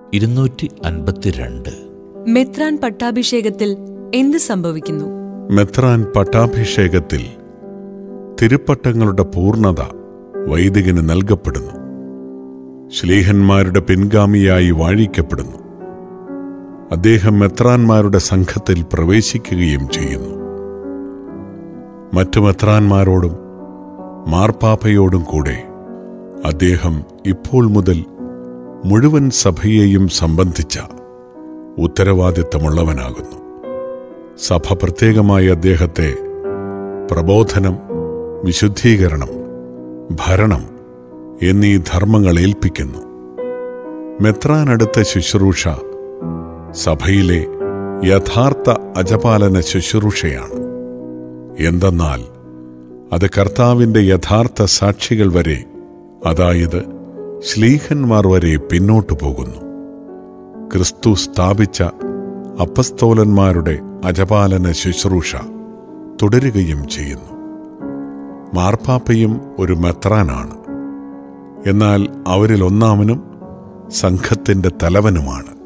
ഇരുന്നൂറ്റി അൻപത്തിരണ്ട് മെത്രാൻ പട്ടാഭിഷേകത്തിൽ എന്ത് സംഭവിക്കുന്നു മെത്രാൻ പട്ടാഭിഷേകത്തിൽ തിരുപ്പട്ടങ്ങളുടെ പൂർണ്ണത വൈദികന് നൽകപ്പെടുന്നു ശ്ലീഹന്മാരുടെ പിൻഗാമിയായി വാഴിക്കപ്പെടുന്നു അദ്ദേഹം മെത്രാന്മാരുടെ സംഘത്തിൽ പ്രവേശിക്കുകയും ചെയ്യുന്നു മറ്റു മെത്രാന്മാരോടും മാർപ്പാപ്പയോടും കൂടെ അദ്ദേഹം ഇപ്പോൾ മുതൽ മുഴുവൻ സഭയെയും സംബന്ധിച്ച ഉത്തരവാദിത്തമുള്ളവനാകുന്നു സഭ പ്രത്യേകമായി അദ്ദേഹത്തെ പ്രബോധനം വിശുദ്ധീകരണം ഭരണം എന്നീ ധർമ്മങ്ങൾ ഏൽപ്പിക്കുന്നു മെത്രാനടുത്ത ശുശ്രൂഷ സഭയിലെ യഥാർത്ഥ അജപാലന ശുശ്രൂഷയാണ് എന്തെന്നാൽ അത് കർത്താവിൻ്റെ യഥാർത്ഥ സാക്ഷികൾ വരെ അതായത് ശ്ലീഹന്മാർ വരെ പിന്നോട്ടു പോകുന്നു ക്രിസ്തു സ്ഥാപിച്ച അപ്പസ്തോലന്മാരുടെ അജപാലന ശുശ്രൂഷ തുടരുകയും ചെയ്യുന്നു മാർപ്പാപ്പയും ഒരു മെത്രാനാണ് എന്നാൽ അവരിൽ ഒന്നാമനും സംഘത്തിൻ്റെ തലവനുമാണ്